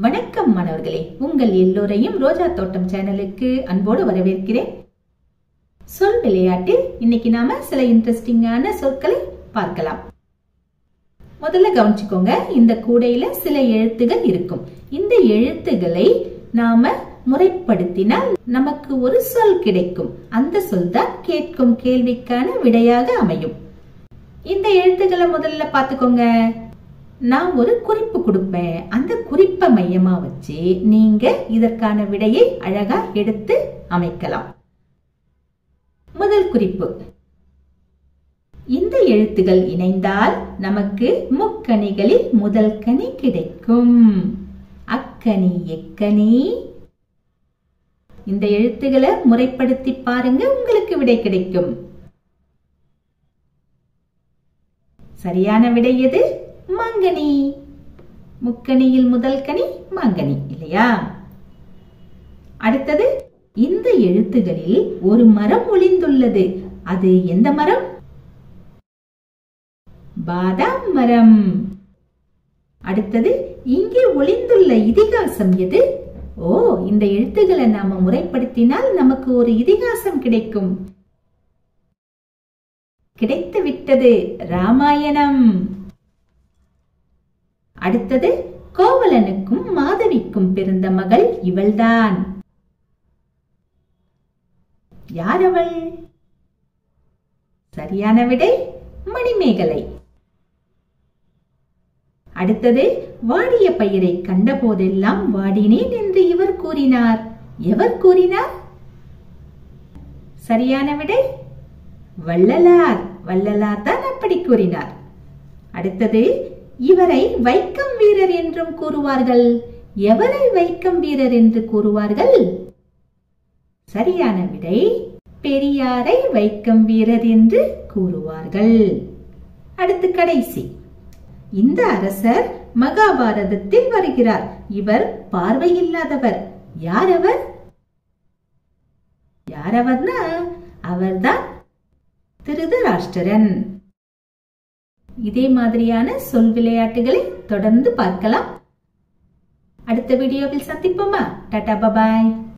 வணக்கம் மாணவர்களே உங்கள் எல்லோரையும் ரோஜா தோட்டம் சேனலுக்கு அன்போடு வரவேற்கிறேன் சொல் விளையாட்டில் இன்னைக்கு நாம சில இன்ட்ரெஸ்டிங்கான சொற்களை பார்க்கலாம் முதல்ல கவனிச்சுக்கோங்க இந்த கூடையில சில எழுத்துகள் இருக்கும் இந்த எழுத்துக்களை நாம முறைப்படுத்தினால் நமக்கு ஒரு சொல் கிடைக்கும் அந்த சொல் தான் கேட்கும் கேள்விக்கான விடையாக அமையும் இந்த எழுத்துக்களை முதல்ல பார்த்துக்கோங்க நான் ஒரு குறிப்பு கொடுப்பேன் அந்த குறிப்பை மையமா வச்சு நீங்க இதற்கான விடையை அழகா எடுத்து அமைக்கலாம் முதல் குறிப்பு இந்த எழுத்துகள் இணைந்தால் நமக்கு முக்கணிகளில் முதல் கனி கிடைக்கும் அக்கனி எக்கனி இந்த எழுத்துக்களை முறைப்படுத்தி பாருங்க உங்களுக்கு விடை கிடைக்கும் சரியான விடை எது மாங்கனி முக்கணியில் முதல் கனி மாங்கனி இல்லையா அடுத்தது இந்த எழுத்துகளில் ஒரு மரம் ஒளிந்துள்ளது அது எந்த மரம் பாதாம் மரம் அடுத்தது இங்கே ஒளிந்துள்ள இதிகாசம் எது ஓ இந்த எழுத்துக்களை நாம முறைப்படுத்தினால் நமக்கு ஒரு இதிகாசம் கிடைக்கும் கிடைத்து விட்டது ராமாயணம் அடுத்தது கோவலனுக்கும் மாதவிக்கும் பிறந்த மகள் இவள்தான் யார் அவள் சரியான விடை மணிமேகலை அடுத்தது வாடிய பயிரை கண்டபோதெல்லாம் வாடினேன் என்று இவர் கூறினார் எவர் கூறினார் சரியான விடை வள்ளலார் வள்ளலார் தான் அப்படி கூறினார் அடுத்தது இவரை வைக்கம் வீரர் என்றும் கூறுவார்கள் எவரை வைக்கம் வீரர் என்று கூறுவார்கள் சரியான விடை பெரியாரை வைக்கம் வீரர் என்று கூறுவார்கள் அடுத்து கடைசி இந்த அரசர் மகாபாரதத்தில் வருகிறார் இவர் பார்வையில்லாதவர் யார் அவர் யார் அவர்னா அவர்தான் திருதராஷ்டிரன் இதே மாதிரியான சொல் விளையாட்டுகளை தொடர்ந்து பார்க்கலாம் அடுத்த வீடியோவில் சந்திப்போமா டாடா பபாய்